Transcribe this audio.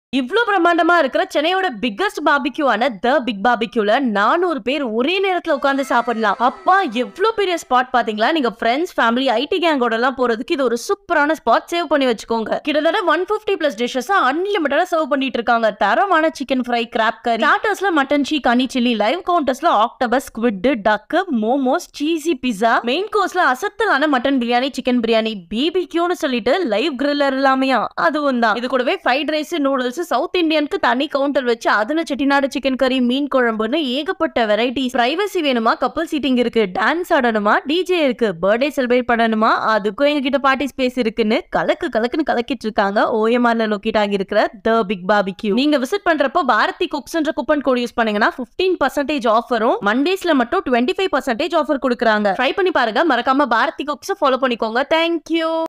இவ்ளோ பிரம்மாண்டமா இருக்கிற சென்னையோட பிக்கஸ்ட் பார்பிக்யூவான த பிக் பார்பிக்யூல நானூறு பேர் ஒரே நேரத்துல உட்கார்ந்து சாப்பிடலாம் அப்பா எவ்ளோ பெரிய ஸ்பாட் பாத்தீங்களா நீங்க ஃப்ரெண்ட்ஸ் ஃபேமிலி ஐடி கேங்கோட எல்லாம் போறதுக்கு இது ஒரு சூப்பரான ஸ்பாட் சேவ் பண்ணி வச்சுக்கோங்க கிட்டத்தட்ட ஒன் பிப்டி பிளஸ் டிஷஸ் அன்லிமிட்டடா சர்வ் பண்ணிட்டு இருக்காங்க தரமான சிக்கன் ஃப்ரை கிராப் கறி ஸ்டார்டர்ஸ்ல மட்டன் சீ கனி சில்லி லைவ் கவுண்டர்ஸ்ல octopus squid duck momos cheesy pizza main கோர்ஸ்ல அசத்தலான மட்டன் பிரியாணி சிக்கன் பிரியாணி பிபிக்யூன்னு சொல்லிட்டு லைவ் கிரில்லர் எல்லாமையா அதுவும் தான் இது கூடவே ஃப்ரைட் ரைஸ் நூடுல்ஸ் சவுத் இந்தியனுக்கு தனி கவுண்டர் வச்சு அதுல செட்டிநாடு சிக்கன் கறி மீன் குழம்புன்னு ஏகப்பட்ட வெரைட்டிஸ் பிரைவசி வேணுமா கப்பல் சீட்டிங் இருக்கு டான்ஸ் ஆடணுமா டிஜே இருக்கு பர்த்டே செலிப்ரேட் பண்ணணுமா அதுக்கும் எங்க கிட்ட பார்ட்டி ஸ்பேஸ் இருக்குன்னு கலக்கு கலக்குன்னு கலக்கிட்டு இருக்காங்க ஓஎம்ஆர்ல லொக்கேட் ஆகி இருக்கிற த பிக் பாபிக்யூ நீங்க விசிட் பண்றப்போ பாரதி குக்ஸ்ன்ற கூப்பன் கோட் யூஸ் பண்ணீங்கன்னா 15% பர்சன்டேஜ் ஆஃபரும் மண்டேஸ்ல மட்டும் டுவெண்ட்டி ஃபைவ் பர்சன்டேஜ் ஆஃபர் கொடுக்குறாங்க ட்ரை பண்ணி பாருங்க மறக்காம பாரதி குக்ஸ் ஃபாலோ பண்ணிக்கோங்க தேங்க்யூ